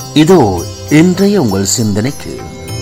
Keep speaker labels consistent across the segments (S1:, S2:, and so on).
S1: இதோ இன்றைய உங்கள் சிந்தனைக்கு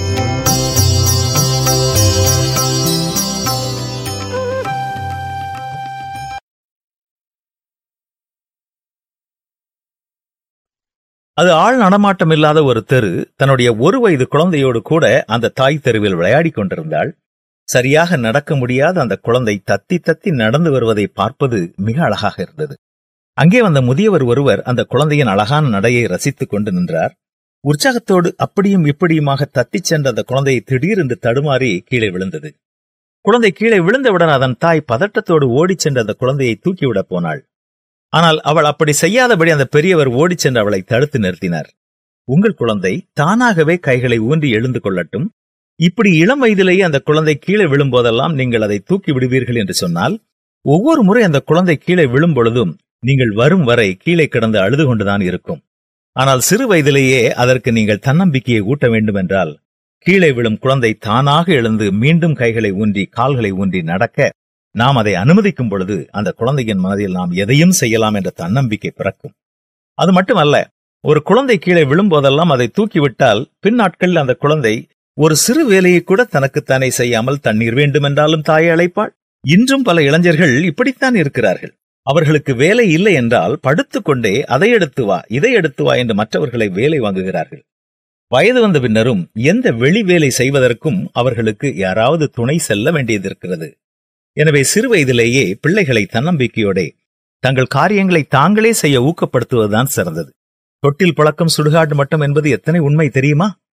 S2: அது ஆள் நடமாட்டம் இல்லாத ஒரு தெரு தன்னுடைய ஒரு வயது குழந்தையோடு கூட அந்த தாய் தெருவில் விளையாடிக் கொண்டிருந்தாள் சரியாக நடக்க முடியாத அந்த குழந்தை தத்தி தத்தி நடந்து வருவதை பார்ப்பது மிக அழகாக இருந்தது அங்கே வந்த முதியவர் ஒருவர் அந்த குழந்தையின் அழகான நடையை ரசித்துக் கொண்டு நின்றார் உற்சாகத்தோடு அப்படியும் இப்படியுமாக தத்திச் சென்ற அந்த குழந்தையை திடீரென்று தடுமாறி கீழே விழுந்தது குழந்தை கீழே விழுந்தவுடன் அதன் தாய் பதட்டத்தோடு ஓடிச் சென்ற அந்த குழந்தையை தூக்கிவிடப் போனாள் ஆனால் அவள் அப்படி செய்யாதபடி அந்த பெரியவர் ஓடிச் சென்று அவளை தடுத்து நிறுத்தினார் உங்கள் குழந்தை தானாகவே கைகளை ஊன்றி எழுந்து கொள்ளட்டும் இப்படி இளம் வயதிலேயே அந்த குழந்தை கீழே விழும்போதெல்லாம் நீங்கள் அதை தூக்கி விடுவீர்கள் என்று சொன்னால் ஒவ்வொரு முறை அந்த குழந்தை கீழே விழும் பொழுதும் நீங்கள் வரும் வரை கீழே கிடந்து அழுது கொண்டுதான் இருக்கும் ஆனால் சிறு வயதிலேயே அதற்கு நீங்கள் தன்னம்பிக்கையை ஊட்ட வேண்டும் என்றால் கீழே விழும் குழந்தை தானாக எழுந்து மீண்டும் கைகளை ஊன்றி கால்களை ஊன்றி நடக்க நாம் அதை அனுமதிக்கும் பொழுது அந்த குழந்தையின் மனதில் நாம் எதையும் செய்யலாம் என்ற தன்னம்பிக்கை பிறக்கும் அது மட்டுமல்ல ஒரு குழந்தை கீழே விழும்போதெல்லாம் அதை தூக்கிவிட்டால் பின் நாட்களில் அந்த குழந்தை ஒரு சிறு வேலையை கூட தனக்குத்தானே செய்யாமல் தண்ணீர் வேண்டுமென்றாலும் தாயை அழைப்பாள் இன்றும் பல இளைஞர்கள் இப்படித்தான் இருக்கிறார்கள் அவர்களுக்கு வேலை இல்லை என்றால் படுத்துக்கொண்டே அதை எடுத்து வா இதை எடுத்து வா என்று மற்றவர்களை வேலை வாங்குகிறார்கள் வயது வந்த பின்னரும் எந்த வெளி வேலை செய்வதற்கும் அவர்களுக்கு யாராவது துணை செல்ல வேண்டியதிருக்கிறது எனவே சிறு வயதிலேயே பிள்ளைகளை தன்னம்பிக்கையோட தங்கள் காரியங்களை தாங்களே செய்ய ஊக்கப்படுத்துவதுதான் சிறந்தது தொட்டில் பழக்கம் சுடுகாடு மட்டும் என்பது எத்தனை உண்மை தெரியுமா